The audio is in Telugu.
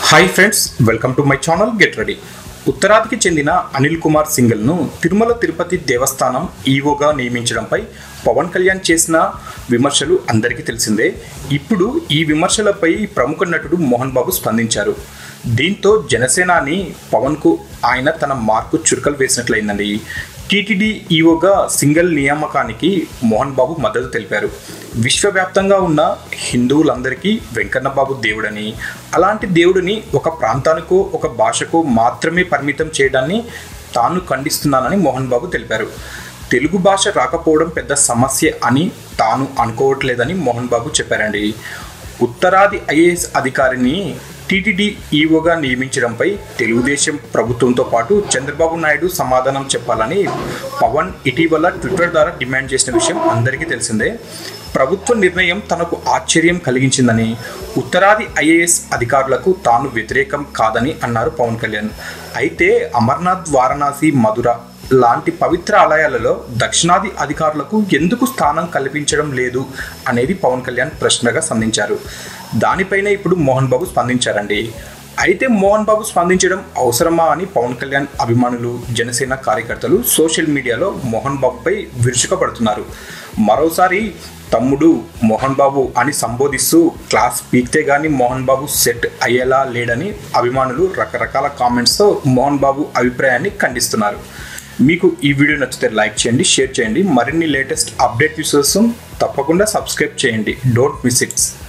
hi friends welcome to my channel get ready ఉత్తరాదికి చెందిన అనిల్ కుమార్ సింగల్ను తిరుమల తిరుపతి దేవస్థానం ఈవోగా నియమించడంపై పవన్ కళ్యాణ్ చేసిన విమర్శలు అందరికీ తెలిసిందే ఇప్పుడు ఈ విమర్శలపై ప్రముఖ నటుడు మోహన్ బాబు స్పందించారు దీంతో జనసేనాని పవన్కు ఆయన తన మార్కు చురుకలు వేసినట్లయిందండి టీటీడీ ఈవోగా సింగిల్ నియామకానికి మోహన్ బాబు మద్దతు తెలిపారు విశ్వవ్యాప్తంగా ఉన్న హిందువులందరికీ వెంకన్నబాబు దేవుడని అలాంటి దేవుడిని ఒక ప్రాంతానికో ఒక భాషకో మాత్రమే పరిమితం చేయడాన్ని తాను ఖండిస్తున్నానని మోహన్ బాబు తెలిపారు తెలుగు భాష రాకపోవడం పెద్ద సమస్య అని తాను అనుకోవట్లేదని మోహన్ బాబు చెప్పారండి ఉత్తరాది ఐఏఎస్ అధికారిని టీటీడీ ఈవోగా నియమించడంపై తెలుగుదేశం ప్రభుత్వంతో పాటు చంద్రబాబు నాయుడు సమాధానం చెప్పాలని పవన్ ఇటీవల ట్విట్టర్ ద్వారా డిమాండ్ చేసిన విషయం అందరికీ తెలిసిందే ప్రభుత్వ నిర్ణయం తనకు ఆశ్చర్యం కలిగించిందని ఉత్తరాది ఐఏఎస్ అధికారులకు తాను వ్యతిరేకం కాదని అన్నారు పవన్ కళ్యాణ్ అయితే అమర్నాథ్ వారణాసి మధుర లాంటి పవిత్ర ఆలయాలలో దక్షిణాది అధికారులకు ఎందుకు స్థానం కల్పించడం లేదు అనేది పవన్ కళ్యాణ్ ప్రశ్నగా సంధించారు దానిపైన ఇప్పుడు మోహన్ బాబు స్పందించారండి అయితే మోహన్ బాబు స్పందించడం అవసరమా అని పవన్ కళ్యాణ్ అభిమానులు జనసేన కార్యకర్తలు సోషల్ మీడియాలో మోహన్ బాబుపై విరుచుకపడుతున్నారు మరోసారి తమ్ముడు మోహన్ బాబు అని సంబోధిస్తూ క్లాస్ పీక్తే గానీ మోహన్ బాబు సెట్ అయ్యేలా లేడని అభిమానులు రకరకాల కామెంట్స్తో మోహన్ బాబు అభిప్రాయాన్ని ఖండిస్తున్నారు మీకు ఈ వీడియో నచ్చితే లైక్ చేయండి షేర్ చేయండి మరిన్ని లేటెస్ట్ అప్డేట్ కోసం తప్పకుండా సబ్స్క్రైబ్ చేయండి డోంట్ మిస్ ఇట్స్